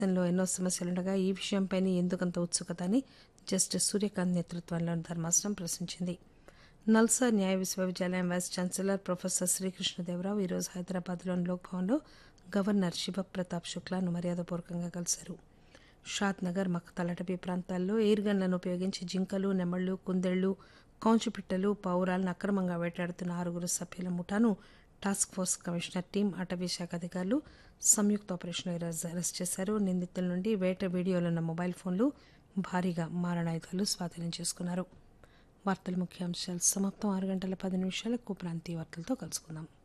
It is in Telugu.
దేశంలో ఎన్నో సమస్యలుండగా ఈ విషయంపైన ఎందుకంత ఉత్సుకత అని జస్టిస్ సూర్యకాంత్ నేతృత్వంలోని ధర్మాసనం ప్రశ్నించింది నల్సా న్యాయ విశ్వవిద్యాలయం వైస్ ఛాన్సలర్ ప్రొఫెసర్ శ్రీకృష్ణదేవరావు ఈరోజు హైదరాబాద్లోని లోక్ భవన్లో గవర్నర్ శివప్రతాప్ శుక్లాను మర్యాదపూర్వకంగా కలిశారు షాద్ నగర్ మక్తల్ అటవీ ప్రాంతాల్లో ఎయిర్ గన్లను ఉపయోగించి జింకలు నెమళ్లు కుందేళ్లు కౌంచుపిట్టలు పావురాలను అక్రమంగా వేటాడుతున్న ఆరుగురు సభ్యుల ముఠాను టాస్క్ ఫోర్స్ కమిషనర్ టీం అటవీ శాఖ అధికారులు సంయుక్త ఆపరేషన్ అరెస్ట్ చేశారు నిందితుల నుండి వేట వీడియోలున్న మొబైల్ ఫోన్లు భారీగా మారణాయుధాలు స్వాధీనం చేసుకున్నారు వార్తల ముఖ్యాంశాలు సమాప్తం ఆరు గంటల పది నిమిషాలకు ప్రాంతీయ వార్తలతో కలుసుకుందాం